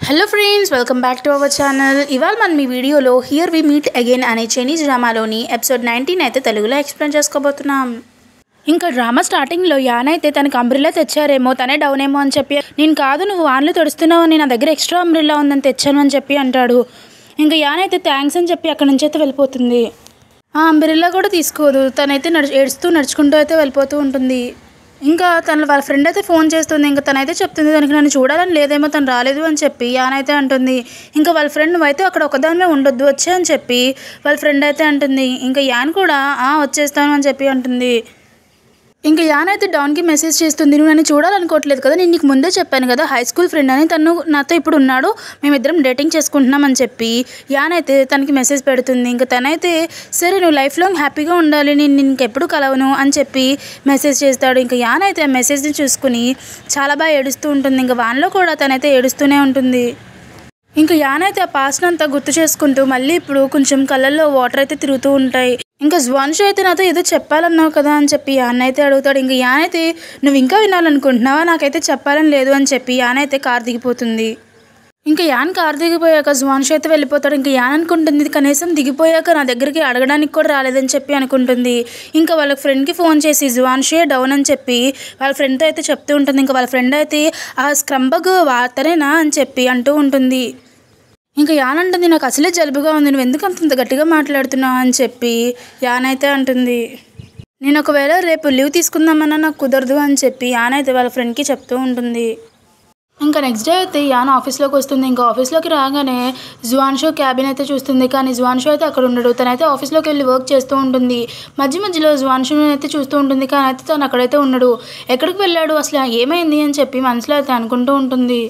hello friends welcome back to our channel ఇవాళ మనం మీ వీడియోలో హియర్ వి మీట్ అగైన్ అనే చైనీస్ డ్రామాలోని ఎపిసోడ్ నైన్టీన్ అయితే తెలుగులో ఎక్స్ప్లెయిన్ చేసుకోబోతున్నాం ఇంకా డ్రామా స్టార్టింగ్లో యాన్ అయితే తనకి అంబ్రిల్లా తెచ్చారేమో తనే డౌన్ ఏమో అని చెప్పి నేను కాదు నువ్వు వాన్లు తడుస్తున్నావు అని నా దగ్గర ఎక్స్ట్రా అంబ్రిల్లా ఉందని తెచ్చాను అని చెప్పి అంటాడు ఇంకా యాన్ అయితే థ్యాంక్స్ అని చెప్పి అక్కడి నుంచి అయితే వెళ్ళిపోతుంది ఆ అంబ్రిల్లా కూడా తీసుకోదు తనైతే నడు ఏడుస్తూ నడుచుకుంటూ అయితే వెళ్ళిపోతూ ఉంటుంది ఇంకా తన వాళ్ళ ఫ్రెండ్ అయితే ఫోన్ చేస్తుంది ఇంకా తనైతే చెప్తుంది తనకి నన్ను చూడాలని లేదేమో తను రాలేదు అని చెప్పి యానైతే అంటుంది ఇంకా వాళ్ళ ఫ్రెండ్ నువ్వైతే అక్కడ ఒకదానివే ఉండొద్దు వచ్చే అని చెప్పి వాళ్ళ ఫ్రెండ్ అయితే అంటుంది ఇంకా యాన్ కూడా "ఆ, వచ్చేస్తాను అని చెప్పి అంటుంది ఇంకా యాన్ అయితే డాన్కి మెసేజ్ చేస్తుంది నువ్వు నన్ను చూడాలనుకోవట్లేదు కదా నేను నీకు ముందే చెప్పాను కదా హై స్కూల్ ఫ్రెండ్ అని తను నాతో ఇప్పుడు ఉన్నాడు మేమిద్దరం డేటింగ్ చేసుకుంటున్నాం అని చెప్పి యాన్ అయితే తనకి మెసేజ్ పెడుతుంది ఇంకా తనైతే సరే నువ్వు లైఫ్ లాంగ్ హ్యాపీగా ఉండాలి నేను నీకు ఎప్పుడు కలవను అని చెప్పి మెసేజ్ చేస్తాడు ఇంకా యాన్ అయితే ఆ మెసేజ్ని చూసుకుని చాలా బాగా ఏడుస్తూ ఉంటుంది ఇంకా వాన్లో కూడా తనైతే ఏడుస్తూనే ఉంటుంది ఇంకా యాన్ అయితే ఆ పాస్ట్ అంతా గుర్తు చేసుకుంటూ మళ్ళీ ఇప్పుడు కొంచెం కళ్ళల్లో వాటర్ అయితే తిరుగుతూ ఉంటాయి ఇంకా జ్వాన్షు అయితే నాతో ఏదో చెప్పాలన్నావు కదా అని చెప్పి యాన్ అయితే అడుగుతాడు ఇంకా యాన్ అయితే నువ్వు ఇంకా వినాలనుకుంటున్నావా నాకైతే చెప్పాలని లేదు అని చెప్పి యాన్ అయితే కార్ దిగిపోతుంది ఇంకా యాన్ కార్ దిగిపోయాక జ్వాన్షు అయితే వెళ్ళిపోతాడు ఇంకా యాన్ అనుకుంటుంది "ఇది కనీసం దిగిపోయాక నా దగ్గరికి అడగడానికి కూడా రాలేదని చెప్పి అనుకుంటుంది ఇంకా వాళ్ళ ఫ్రెండ్కి ఫోన్ చేసి జ్వాన్షే డౌన్ అని చెప్పి వాళ్ళ ఫ్రెండ్తో అయితే చెప్తూ ఉంటుంది ఇంకా వాళ్ళ ఫ్రెండ్ అయితే ఆ స్క్రంబగ్ వాతనేనా అని చెప్పి అంటూ ఉంటుంది ఇంకా యాన్ అంటుంది నాకు అసలే జలుబుగా ఉంది నువ్వు ఎందుకు అంత గట్టిగా మాట్లాడుతున్నావు అని చెప్పి యాన్ అయితే అంటుంది నేను ఒకవేళ రేపు లీవ్ తీసుకుందామన్నా నాకు కుదరదు అని చెప్పి యాన్ అయితే వాళ్ళ ఫ్రెండ్కి చెప్తూ ఉంటుంది ఇంకా నెక్స్ట్ డే అయితే యాన్ ఆఫీస్లోకి వస్తుంది ఇంకా ఆఫీస్లోకి రాగానే జువాన్షో క్యాబిన్ అయితే చూస్తుంది కానీ జువాన్షో అయితే అక్కడ ఉండడు తనైతే ఆఫీస్లోకి వెళ్ళి వర్క్ చేస్తూ ఉంటుంది మధ్య మధ్యలో జువాన్షోని అయితే చూస్తూ ఉంటుంది కానీ అయితే తను అక్కడైతే ఉండడు ఎక్కడికి వెళ్ళాడు అసలు ఏమైంది అని చెప్పి మనసులో అయితే అనుకుంటూ ఉంటుంది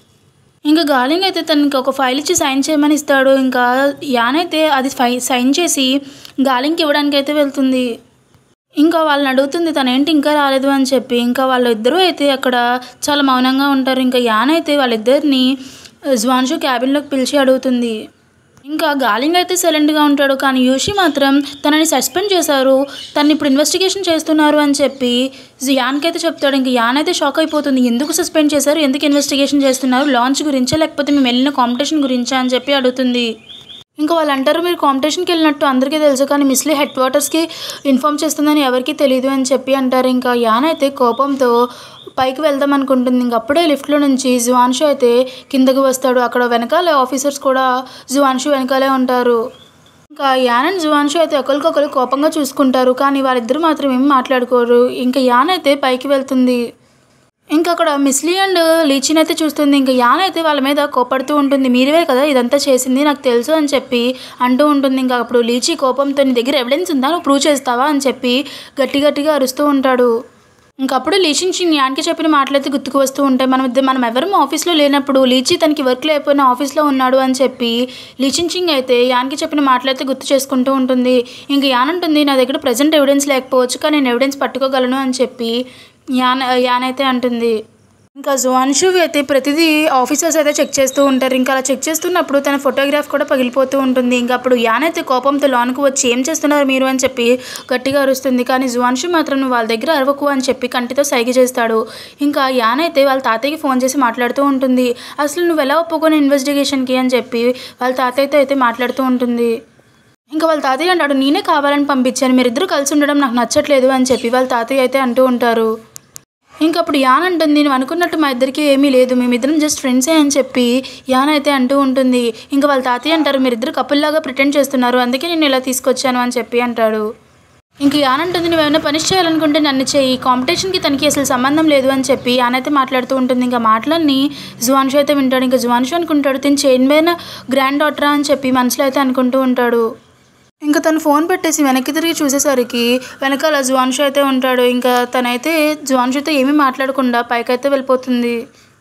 ఇంకా గాలింగ్ అయితే తనకి ఒక ఫైల్ ఇచ్చి సైన్ చేయమని ఇస్తాడు ఇంకా యాన్ అయితే అది ఫై సైన్ చేసి గాలింగ్కి ఇవ్వడానికి అయితే వెళ్తుంది ఇంకా వాళ్ళని అడుగుతుంది తనేంటి ఇంకా రాలేదు అని చెప్పి ఇంకా వాళ్ళిద్దరూ అయితే అక్కడ చాలా మౌనంగా ఉంటారు ఇంకా యాన్ అయితే వాళ్ళిద్దరిని జ్వాన్షు క్యాబిన్లోకి పిలిచి అడుగుతుంది ఇంకా గాలింగ్ అయితే సైలెంట్గా ఉంటాడు కానీ యూషి మాత్రం తనని సస్పెండ్ చేశారు తను ఇప్పుడు ఇన్వెస్టిగేషన్ చేస్తున్నారు అని చెప్పి యాన్కి అయితే చెప్తాడు ఇంకా యాన్ అయితే షాక్ అయిపోతుంది ఎందుకు సస్పెండ్ చేశారు ఎందుకు ఇన్వెస్టిగేషన్ చేస్తున్నారు లాంచ్ గురించా లేకపోతే మేము వెళ్ళిన కాంపిటీషన్ గురించా అని చెప్పి అడుగుతుంది ఇంకా వాళ్ళు అంటారు మీరు కాంపిటీషన్కి వెళ్ళినట్టు అందరికీ తెలుసు కానీ మిస్లీ హెడ్ క్వార్టర్స్కి ఇన్ఫామ్ చేస్తుందని ఎవరికీ తెలియదు అని చెప్పి అంటారు ఇంకా యాన్ అయితే కోపంతో పైకి వెళ్దాం అనుకుంటుంది ఇంక అప్పుడే లిఫ్ట్లో నుంచి జువాన్షు అయితే కిందకి వస్తాడు అక్కడ వెనకాల ఆఫీసర్స్ కూడా జువాన్షు వెనకాలే ఉంటారు ఇంకా యాన్ అండ్ జువాన్షు అయితే ఒకరికొకరు కోపంగా చూసుకుంటారు కానీ వాళ్ళిద్దరు మాత్రం ఏం మాట్లాడుకోరు ఇంకా యాన్ అయితే పైకి వెళ్తుంది ఇంకా అక్కడ మిస్లీ అండ్ లీచిన్ అయితే చూస్తుంది ఇంకా యాన్ అయితే వాళ్ళ మీద కోపడుతూ ఉంటుంది మీరే కదా ఇదంతా చేసింది నాకు తెలుసు అని చెప్పి అంటూ ఉంటుంది ఇంకా అప్పుడు లీచి కోపంతో నీ దగ్గర ఎవిడెన్స్ ఉందా నువ్వు ప్రూవ్ చేస్తావా అని చెప్పి గట్టి గట్టిగా అరుస్తూ ఉంటాడు ఇంకప్పుడు లీచిన్ చిన్ యాన్కి చెప్పిన మాటలైతే గుర్తుకు వస్తూ ఉంటాయి మనం ఇద్దరు మనం ఎవరు ఆఫీస్లో లేనప్పుడు లీచి తనకి వర్క్ లేకపోయినా ఆఫీస్లో ఉన్నాడు అని చెప్పి లీచిన్ చింగ్ అయితే యాన్కి చెప్పిన మాటలైతే గుర్తు చేసుకుంటూ ఉంటుంది ఇంక యాన్ ఉంటుంది నా దగ్గర ప్రజెంట్ ఎవిడెన్స్ లేకపోవచ్చు కానీ నేను ఎవిడెన్స్ పట్టుకోగలను అని చెప్పి యాన్ యాన్ అయితే అంటుంది ఇంకా జువాన్షు అయితే ప్రతిదీ ఆఫీసర్స్ అయితే చెక్ చేస్తూ ఉంటారు ఇంకా అలా చెక్ చేస్తున్నప్పుడు తన ఫోటోగ్రాఫ్ కూడా పగిలిపోతూ ఉంటుంది ఇంకా అప్పుడు యాన్ అయితే కోపంతో లోనికి వచ్చి ఏం చేస్తున్నారు మీరు అని చెప్పి గట్టిగా అరుస్తుంది కానీ జువాన్షు మాత్రం నువ్వు వాళ్ళ దగ్గర అరవకు అని చెప్పి కంటితో సైగ చేస్తాడు ఇంకా యాన్ అయితే వాళ్ళ తాతయ్యకి ఫోన్ చేసి మాట్లాడుతూ ఉంటుంది అసలు నువ్వు ఎలా ఒప్పుకొని ఇన్వెస్టిగేషన్కి అని చెప్పి వాళ్ళ తాతయ్యతో అయితే మాట్లాడుతూ ఉంటుంది ఇంకా వాళ్ళ తాతయ్య అంటాడు నేనే కావాలని పంపించాను మీరిద్దరూ కలిసి ఉండడం నాకు నచ్చట్లేదు అని చెప్పి వాళ్ళ తాతయ్య అయితే అంటూ ఉంటారు ఇంకా అప్పుడు యాన్ అంటుంది నేను అనుకున్నట్టు మా ఇద్దరికి ఏమీ లేదు మేమిద్దరం జస్ట్ ఫ్రెండ్సే అని చెప్పి యాన్ అయితే అంటూ ఉంటుంది ఇంకా వాళ్ళ తాతయ్య అంటారు మీరిద్దరు కపుల్లాగా ప్రిటెండ్ చేస్తున్నారు అందుకే నేను ఇలా తీసుకొచ్చాను అని చెప్పి అంటాడు ఇంక యాన్ అంటుంది నువ్వు ఏమైనా పనిష్ చేయాలనుకుంటే నన్ను చేయి కాంపిటీషన్కి తనకి అసలు సంబంధం లేదు అని చెప్పి యాన్ అయితే మాట్లాడుతూ ఉంటుంది ఇంకా మాటలన్నీ జువాన్షు అయితే వింటాడు ఇంకా జువాన్షు అనుకుంటాడు తిని చైన్మేన్ గ్రాండ్ డాటరా అని చెప్పి మనసులో అయితే అనుకుంటూ ఉంటాడు ఇంకా తను ఫోన్ పెట్టేసి వెనక్కి తిరిగి చూసేసరికి వెనకాల జువాన్షు అయితే ఉంటాడు ఇంకా తనైతే జువాన్షుతో ఏమీ మాట్లాడకుండా పైకైతే వెళ్ళిపోతుంది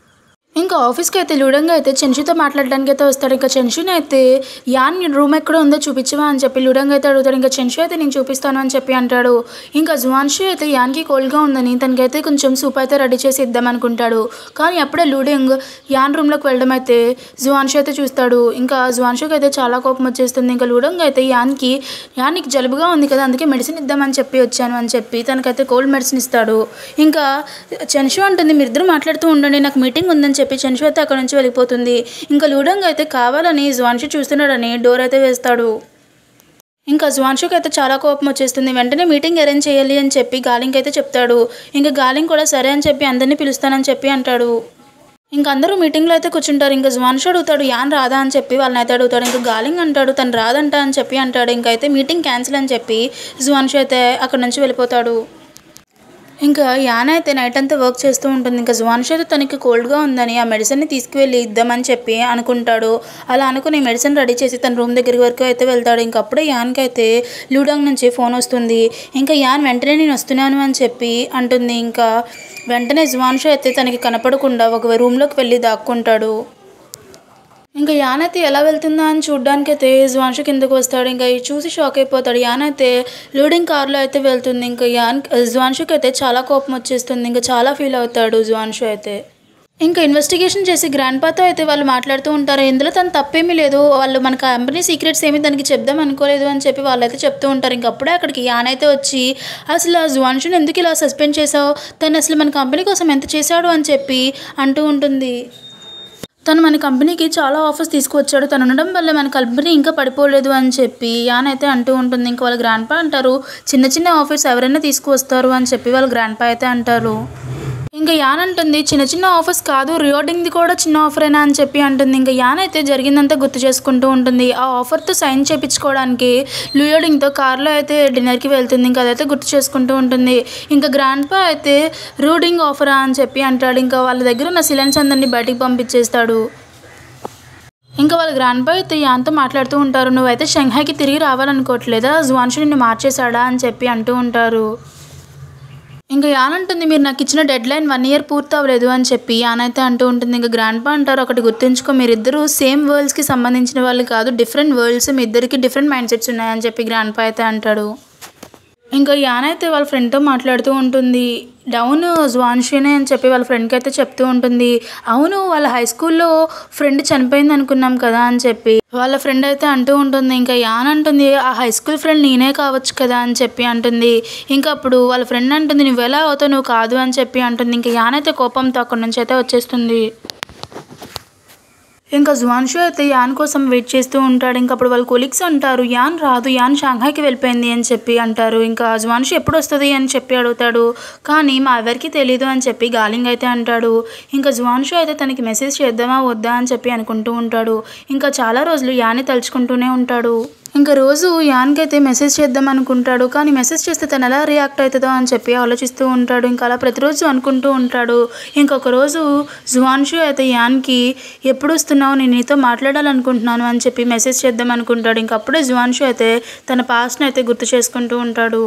ఇంకా ఆఫీస్కి అయితే లూడంగా అయితే చెన్షుతో మాట్లాడడానికి అయితే వస్తాడు ఇంకా చెన్షుని అయితే యాన్ రూమ్ ఎక్కడ ఉందో చూపించవా అని చెప్పి లూడంగా అయితే అడుగుతాడు ఇంకా చెన్షు అయితే నేను చూపిస్తాను అని చెప్పి అంటాడు ఇంకా జువాన్షు అయితే యాన్కి కోల్డ్గా ఉందని తనకైతే కొంచెం సూప్ అయితే రెడీ చేసి ఇద్దాం అనుకుంటాడు కానీ అప్పుడే లూడింగ్ యాన్ రూమ్లోకి వెళ్ళడం అయితే జువాన్షు అయితే చూస్తాడు ఇంకా జువాన్షుకి అయితే చాలా కోపం వచ్చేస్తుంది ఇంకా లూడంగా అయితే యాన్కి యాన్ నీకు జలుబుగా ఉంది కదా అందుకే మెడిసిన్ ఇద్దామని చెప్పి వచ్చాను అని చెప్పి తనకైతే కోల్డ్ మెడిసిన్ ఇస్తాడు ఇంకా చెన్షు అంటుంది మీరిద్దరు మాట్లాడుతూ ఉండండి నాకు మీటింగ్ ఉందని చెప్పి చెన్షు అయితే అక్కడ నుంచి వెళ్ళిపోతుంది ఇంకా లూడంగ్ అయితే కావాలని జ్వాన్షి చూస్తున్నాడని డోర్ అయితే వేస్తాడు ఇంకా జ్వాన్షుకి అయితే చాలా కోపం వచ్చేస్తుంది వెంటనే మీటింగ్ అరేంజ్ చేయాలి అని చెప్పి గాలింగ్ అయితే చెప్తాడు ఇంకా గాలింగ్ కూడా సరే అని చెప్పి అందరినీ పిలుస్తానని చెప్పి అంటాడు ఇంకా అందరూ మీటింగ్లో అయితే కూర్చుంటారు ఇంకా జ్వాన్షు అడుగుతాడు యాన్ రాదా అని చెప్పి వాళ్ళని అయితే అడుగుతాడు ఇంకా గాలింగ్ అంటాడు తను రాదంట అని చెప్పి అంటాడు ఇంకా అయితే మీటింగ్ క్యాన్సిల్ అని చెప్పి జ్వాన్షు అయితే అక్కడ నుంచి వెళ్ళిపోతాడు ఇంకా యాన అయితే నైట్ అంతా వర్క్ చేస్తూ ఉంటుంది ఇంకా జ్వాన్షు అయితే తనకి కోల్డ్గా ఉందని ఆ మెడిసిన్ని తీసుకువెళ్ళి ఇద్దామని చెప్పి అనుకుంటాడు అలా అనుకుని మెడిసిన్ రెడీ చేసి తన రూమ్ దగ్గర వరకు అయితే వెళ్తాడు ఇంకా అప్పుడే యాన్కి అయితే లూడాంగ్ నుంచి ఫోన్ వస్తుంది ఇంకా యాన్ వెంటనే నేను వస్తున్నాను అని చెప్పి అంటుంది ఇంకా వెంటనే జ్వాన్షు అయితే తనకి కనపడకుండా ఒక రూమ్లోకి వెళ్ళి దాక్కుంటాడు ఇంకా యాన్ అయితే ఎలా వెళ్తుందా అని చూడ్డానికి అయితే జ్వాన్షు కిందకు వస్తాడు ఇంకా ఇది చూసి షాక్ అయిపోతాడు యాన్ అయితే లోడింగ్ కార్లో అయితే వెళ్తుంది ఇంకా యాన్ జ్వాన్షుకి అయితే చాలా కోపం వచ్చేస్తుంది ఇంకా చాలా ఫీల్ అవుతాడు జ్వాన్షు అయితే ఇంకా ఇన్వెస్టిగేషన్ చేసి గ్రాండ్ పాతో అయితే వాళ్ళు మాట్లాడుతూ ఉంటారు ఇందులో తను తప్పేమీ లేదు వాళ్ళు మన కంపెనీ సీక్రెట్స్ ఏమీ దానికి చెప్దాం అనుకోలేదు అని చెప్పి వాళ్ళైతే చెప్తూ ఉంటారు ఇంక అప్పుడే అక్కడికి యాన్ అయితే వచ్చి అసలు ఆ జ్వాన్షుని ఎందుకు ఇలా సస్పెండ్ చేసావు తను అసలు మన కంపెనీ కోసం ఎంత చేశాడు అని చెప్పి అంటూ ఉంటుంది తను మన కంపెనీకి చాలా ఆఫర్స్ తీసుకువచ్చాడు తను ఉండడం వల్ల మన కంపెనీ ఇంకా పడిపోలేదు అని చెప్పి యాన్ అయితే అంటూ ఉంటుంది ఇంకా వాళ్ళ గ్రాండ్ పా అంటారు చిన్న చిన్న ఆఫర్స్ ఎవరైనా తీసుకువస్తారు అని చెప్పి వాళ్ళ గ్రాండ్ పా అయితే అంటారు ఇంకా యాన్ అంటుంది చిన్న చిన్న ఆఫర్స్ కాదు రియోడింగ్ది కూడా చిన్న ఆఫరేనా అని చెప్పి అంటుంది ఇంకా యాన్ అయితే జరిగిందంతా గుర్తు చేసుకుంటూ ఉంటుంది ఆ ఆఫర్తో సైన్ చేయించుకోవడానికి లియోడింగ్తో కార్లో అయితే డిన్నర్కి వెళ్తుంది ఇంకా అదైతే గుర్తు చేసుకుంటూ ఉంటుంది ఇంకా గ్రాండ్ పా అయితే రూడింగ్ ఆఫరా అని చెప్పి అంటాడు ఇంకా వాళ్ళ దగ్గర ఉన్న సిలెన్స్ అందరినీ బయటికి పంపించేస్తాడు ఇంకా వాళ్ళ గ్రాండ్ బాయ్ అయితే యాన్తో మాట్లాడుతూ ఉంటారు నువ్వైతే షంఘాయికి తిరిగి రావాలనుకోవట్లేదా జువాన్షు నిన్ను మార్చేశాడా అని చెప్పి అంటూ ఉంటారు ఇంకా యాన్ అంటుంది మీరు నాకు ఇచ్చిన డెడ్ లైన్ వన్ ఇయర్ పూర్తి అవ్వలేదు అని చెప్పి యాన్ అయితే అంటూ ఉంటుంది ఇంకా గ్రాండ్ పా అంటారు ఒకటి గుర్తుంచుకో మీరిద్దరూ సేమ్ వరల్డ్స్కి సంబంధించిన వాళ్ళు కాదు డిఫరెంట్ వరల్డ్స్ మీ ఇద్దరికి డిఫరెంట్ మైండ్ సెట్స్ ఉన్నాయని చెప్పి గ్రాండ్ పా అయితే అంటాడు ఇంకా యాన్ అయితే వాళ్ళ ఫ్రెండ్తో మాట్లాడుతూ ఉంటుంది డౌన్ జ్వాన్షినే అని చెప్పి వాళ్ళ ఫ్రెండ్కి అయితే చెప్తూ ఉంటుంది అవును వాళ్ళ హై స్కూల్లో ఫ్రెండ్ చనిపోయింది అనుకున్నాం కదా అని చెప్పి వాళ్ళ ఫ్రెండ్ అయితే అంటూ ఉంటుంది ఇంకా యాన్ అంటుంది ఆ హై స్కూల్ ఫ్రెండ్ నేనే కావచ్చు కదా అని చెప్పి అంటుంది ఇంకా అప్పుడు వాళ్ళ ఫ్రెండ్ అంటుంది నువ్వు ఎలా అవుతావు నువ్వు కాదు అని చెప్పి అంటుంది ఇంకా యాన్ అయితే కోపంతో అక్కడి నుంచి అయితే వచ్చేస్తుంది ఇంకా జువాన్షు అయితే యాన్ కోసం వెయిట్ చేస్తూ ఉంటాడు ఇంకా అప్పుడు వాళ్ళ కొలీగ్స్ అంటారు యాన్ రాదు యాన్ షాంఘాయికి వెళ్ళిపోయింది అని చెప్పి అంటారు ఇంకా జువాన్షు ఎప్పుడు వస్తుంది అని చెప్పి అడుగుతాడు కానీ మా ఎవరికి తెలీదు అని చెప్పి గాలింగ్ అయితే అంటాడు ఇంకా జువాన్షు అయితే తనకి మెసేజ్ చేద్దామా వద్దా అని చెప్పి అనుకుంటూ ఉంటాడు ఇంకా చాలా రోజులు యాన్ని తలుచుకుంటూనే ఉంటాడు ఇంకా రోజు యాన్కి అయితే మెసేజ్ చేద్దాం అనుకుంటాడు కానీ మెసేజ్ చేస్తే తను ఎలా రియాక్ట్ అవుతుందో అని చెప్పి ఆలోచిస్తూ ఉంటాడు ఇంకా అలా ప్రతిరోజు అనుకుంటూ ఉంటాడు ఇంకొక రోజు జువాన్షు అయితే యాన్కి ఎప్పుడు వస్తున్నావు నేను నీతో మాట్లాడాలనుకుంటున్నాను అని చెప్పి మెసేజ్ చేద్దాం అనుకుంటాడు ఇంకా అప్పుడే జువాన్షు అయితే తన పాస్ట్ని అయితే గుర్తు చేసుకుంటూ ఉంటాడు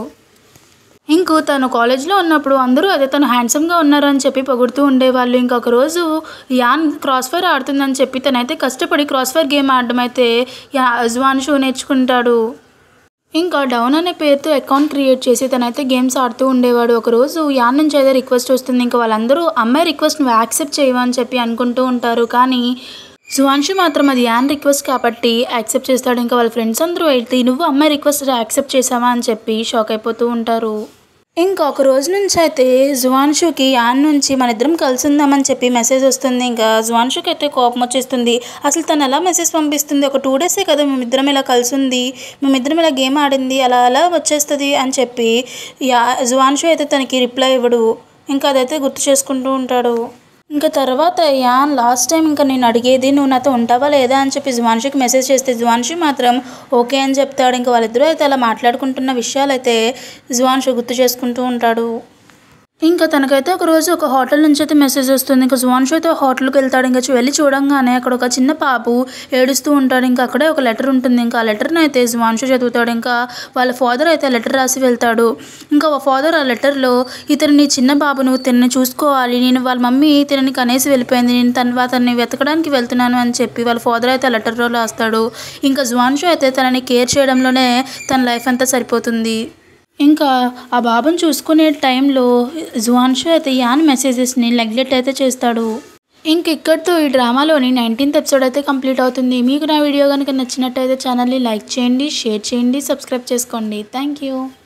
ఇంకో తను కాలేజ్లో ఉన్నప్పుడు అందరూ అదే తను హ్యాండ్సమ్గా ఉన్నారు అని చెప్పి పొగుడుతూ ఉండేవాళ్ళు ఇంకొక రోజు యాన్ క్రాస్ ఫైర్ ఆడుతుందని చెప్పి తనైతే కష్టపడి క్రాస్ ఫైర్ గేమ్ ఆడడం అయితే యా జువాన్షు నేర్చుకుంటాడు ఇంకా డౌన్ అనే పేరుతో అకౌంట్ క్రియేట్ చేసి తనైతే గేమ్స్ ఆడుతూ ఉండేవాడు ఒకరోజు యాన్ నుంచి అయితే రిక్వెస్ట్ వస్తుంది ఇంకా వాళ్ళందరూ అమ్మాయి రిక్వెస్ట్ నువ్వు యాక్సెప్ట్ చేయవని చెప్పి అనుకుంటూ ఉంటారు కానీ సువాన్షు మాత్రం అది యాన్ రిక్వెస్ట్ కాబట్టి యాక్సెప్ట్ చేస్తాడు ఇంకా వాళ్ళ ఫ్రెండ్స్ అందరూ అయితే నువ్వు అమ్మాయి రిక్వెస్ట్ యాక్సెప్ట్ చేసావా అని చెప్పి షాక్ అయిపోతూ ఉంటారు ఇంకా ఒక రోజు నుంచి అయితే జువాన్షుకి యాన్ నుంచి మన ఇద్దరం కలిసి ఉందామని చెప్పి మెసేజ్ వస్తుంది ఇంకా జువాన్షుకి అయితే కోపం వచ్చేస్తుంది అసలు తను ఎలా మెసేజ్ పంపిస్తుంది ఒక టూ డేసే కదా మేమిద్దరం ఇలా కలిసి ఉంది మేమిద్దరం ఇలా గేమ్ ఆడింది అలా అలా వచ్చేస్తుంది అని చెప్పి యా జువాన్షు అయితే తనకి రిప్లై ఇవ్వడు ఇంకా అదైతే గుర్తు చేసుకుంటూ ఉంటాడు ఇంకా తర్వాత యాన్ లాస్ట్ టైం ఇంకా నేను అడిగేది నువ్వు నాతో ఉంటావా లేదా అని చెప్పి జువాన్షికి మెసేజ్ చేస్తే జువాన్షి మాత్రం ఓకే అని చెప్తాడు ఇంకా వాళ్ళిద్దరూ అయితే అలా మాట్లాడుకుంటున్న విషయాలు అయితే జువాన్షి గుర్తు చేసుకుంటూ ఉంటాడు ఇంకా తనకైతే ఒక రోజు ఒక హోటల్ నుంచి అయితే మెసేజ్ వస్తుంది ఇంకా జువాన్షు అయితే హోటల్కి వెళ్తాడు ఇంకా చూ- వెళ్ళి చూడంగానే అక్కడ ఒక చిన్న పాపు ఏడుస్తూ ఉంటాడు ఇంకా అక్కడే ఒక లెటర్ ఉంటుంది ఇంకా ఆ లెటర్ని అయితే జువాన్షు చదువుతాడు ఇంకా వాళ్ళ ఫాదర్ అయితే లెటర్ రాసి వెళ్తాడు ఇంకా ఆ ఫాదర్ ఆ లెటర్లో ఇతను నీ చిన్న బాబు నువ్వు తినని చూసుకోవాలి నేను వాళ్ళ మమ్మీ తినని కనేసి వెళ్ళిపోయింది నేను తన అతన్ని వెతకడానికి వెళ్తున్నాను అని చెప్పి వాళ్ళ ఫాదర్ అయితే ఆ లెటర్లో రాస్తాడు ఇంకా జువాన్షు అయితే తనని కేర్ చేయడంలోనే తన లైఫ్ అంతా సరిపోతుంది ఇంకా ఆ బాబుని చూసుకునే టైంలో జువాన్షు అయితే యాన్ మెసేజెస్ని నెగ్లెక్ట్ అయితే చేస్తాడు ఇంక ఇక్కడితో ఈ డ్రామాలోని నైన్టీన్త్ ఎపిసోడ్ అయితే కంప్లీట్ అవుతుంది మీకు నా వీడియో కనుక నచ్చినట్టయితే ఛానల్ని లైక్ చేయండి షేర్ చేయండి సబ్స్క్రైబ్ చేసుకోండి థ్యాంక్ యూ